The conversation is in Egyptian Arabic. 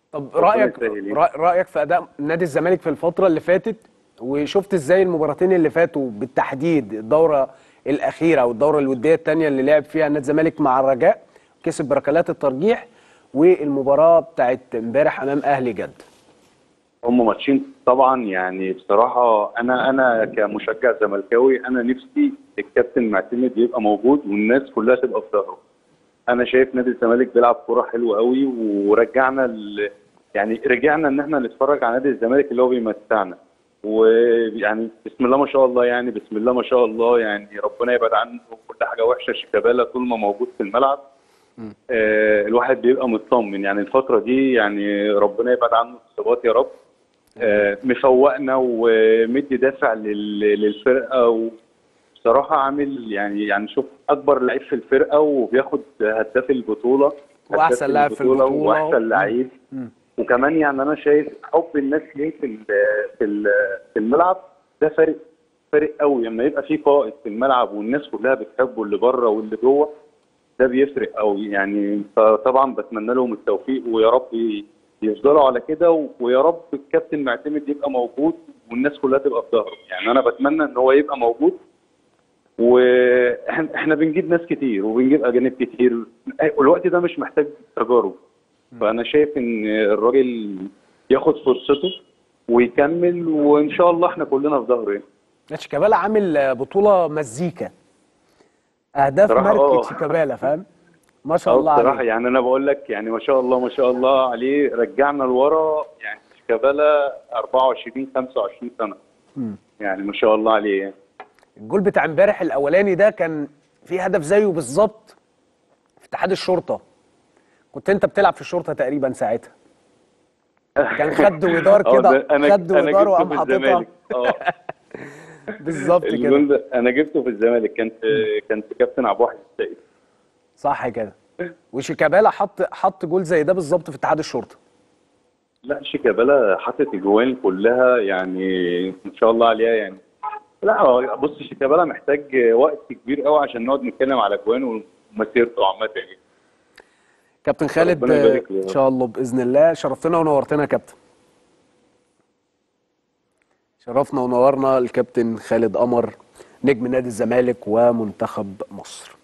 طب ربنا رايك يسهل يعني. رأ- رايك في اداء نادي الزمالك في الفتره اللي فاتت وشفت ازاي المباراتين اللي فاتوا بالتحديد الدوره الاخيره او الدوره الوديه الثانيه اللي لعب فيها نادي الزمالك مع الرجاء كسب بركلات الترجيح والمباراه بتاعت امبارح امام اهلي جد هم ماتشين طبعا يعني بصراحه انا انا كمشجع زملكاوي انا نفسي الكابتن معتمد يبقى موجود والناس كلها تبقى في ظهره انا شايف نادي الزمالك بيلعب كوره حلوه قوي ورجعنا ال... يعني رجعنا ان احنا نتفرج على نادي الزمالك اللي هو بيمتعنا ويعني بسم الله ما شاء الله يعني بسم الله ما شاء الله يعني ربنا يبعد عنه كل حاجه وحشه شيكابالا طول ما موجود في الملعب آه الواحد بيبقى مطمن يعني الفتره دي يعني ربنا يبعد عنه الاصابات يا رب آه مفوقنا ومدي دافع لل... للفرقه وبصراحه عامل يعني يعني شوف اكبر لعيب في الفرقه وبياخد هداف البطوله وأحسن هداف لاعب في البطولة. واحسن لعيب مم. وكمان يعني انا شايف حب الناس ليه في ال- في ال- في الملعب ده فارق فارق قوي لما يبقى في قائد في الملعب والناس كلها بتحبه اللي بره واللي جوه ده بيفرق قوي يعني فطبعا بتمنى لهم التوفيق ويا رب ي- يفضلوا على كده و- ويا رب الكابتن معتمد يبقى موجود والناس كلها تبقى في ظهره يعني انا بتمنى ان هو يبقى موجود واحنا احنا بنجيب ناس كتير وبنجيب اجانب كتير والوقت ده مش محتاج تجارب فانا شايف ان الراجل ياخد فرصته ويكمل وان شاء الله احنا كلنا في ظهره يعني. شيكابالا عامل بطوله مزيكا اهداف صراحة ماركه آه. شيكابالا فاهم ما شاء اه الله بصراحه عليه يعني انا بقول لك يعني ما شاء الله ما شاء الله عليه رجعنا لورا يعني شيكابالا 24 25 سنه مم. يعني ما شاء الله عليه يعني. الجول بتاع امبارح الاولاني ده كان في هدف زيه بالظبط في اتحاد الشرطه كنت انت بتلعب في الشرطه تقريبا ساعتها كان خد ودار اه كده ده انا خد انا ودار جبته وقام في حاططها الزمالك اه بالظبط كده الجول ده انا جبته في الزمالك كان في كان في كابتن عبد الواحد السيد صح كده وشيكابالا حط حط جول زي ده بالظبط في اتحاد الشرطه لا شيكابالا حاطط اجوان كلها يعني ما شاء الله عليها يعني لا بص شيكابالا محتاج وقت كبير قوي عشان نقعد نتكلم على اجوان ومسيرته عامه يعني كابتن خالد ربنا يبارك له يا ان رب. شاء الله باذن الله شرفتنا ونورتنا يا كابتن شرفنا ونورنا الكابتن خالد قمر نجم نادي الزمالك ومنتخب مصر